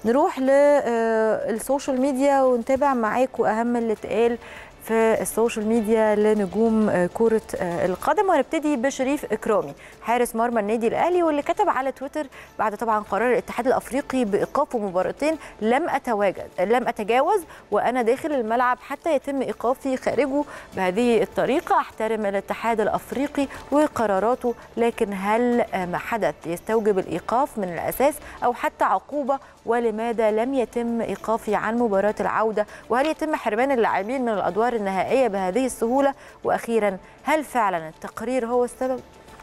نروح للسوشيال ميديا ونتابع معاكم اهم اللي اتقال في السوشيال ميديا لنجوم كرة القدم وهنبتدي بشريف إكرامي حارس مرمى النادي الأهلي واللي كتب على تويتر بعد طبعا قرار الاتحاد الأفريقي بإيقافه مباراتين لم أتواجد لم أتجاوز وأنا داخل الملعب حتى يتم إيقافي خارجه بهذه الطريقة أحترم الاتحاد الأفريقي وقراراته لكن هل ما حدث يستوجب الإيقاف من الأساس أو حتى عقوبة ولماذا لم يتم إيقافي عن مباراة العودة وهل يتم حرمان اللاعبين من الأدوار النهائية بهذه السهولة وأخيرا هل فعلا التقرير هو السبب؟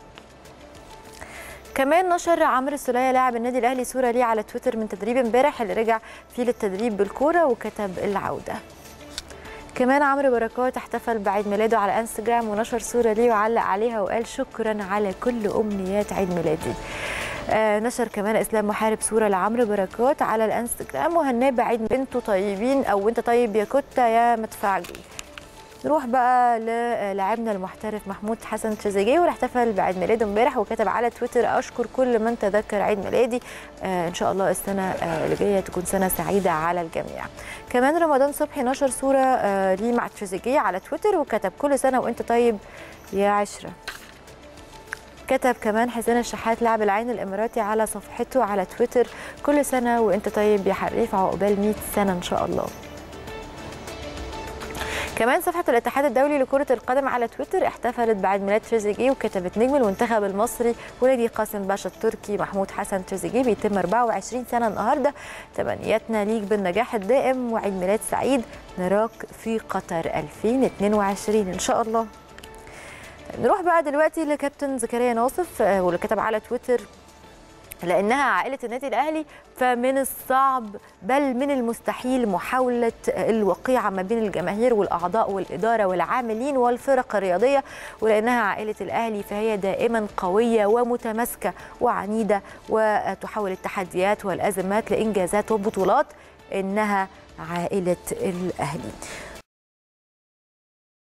كمان نشر عمرو السولية لاعب النادي الاهلي صوره ليه على تويتر من تدريب امبارح اللي رجع فيه للتدريب بالكوره وكتب العوده كمان عمرو بركات احتفل بعيد ميلاده على انستجرام ونشر صوره ليه وعلق عليها وقال شكرا على كل امنيات عيد ميلادي آه نشر كمان اسلام محارب صوره لعمرو بركات على الانستجرام وهناه بعيد انتوا طيبين او انت طيب يا كوتا يا مدفعجي نروح بقى للاعبنا المحترف محمود حسن تريزيجيه واللي احتفل بعيد ميلاده امبارح وكتب على تويتر اشكر كل من تذكر عيد ميلادي آه ان شاء الله السنه آه اللي جايه تكون سنه سعيده على الجميع كمان رمضان صبحي نشر صوره آه ليه مع تريزيجيه على تويتر وكتب كل سنه وانت طيب يا عشره كتب كمان حسين الشحات لاعب العين الاماراتي على صفحته على تويتر كل سنه وانت طيب يا حريف عقبال 100 سنه ان شاء الله كمان صفحة الاتحاد الدولي لكرة القدم على تويتر احتفلت بعيد ميلاد تريزيجيه وكتبت نجم المنتخب المصري ونادي قاسم باشا التركي محمود حسن تريزيجيه بيتم 24 سنة النهاردة تمنياتنا ليك بالنجاح الدائم وعيد ميلاد سعيد نراك في قطر 2022 ان شاء الله نروح بقى دلوقتي لكابتن زكريا ناصف واللي كتب على تويتر لانها عائله النادي الاهلي فمن الصعب بل من المستحيل محاوله الوقيعه ما بين الجماهير والاعضاء والاداره والعاملين والفرق الرياضيه ولانها عائله الاهلي فهي دائما قويه ومتماسكه وعنيده وتحول التحديات والازمات لانجازات وبطولات انها عائله الاهلي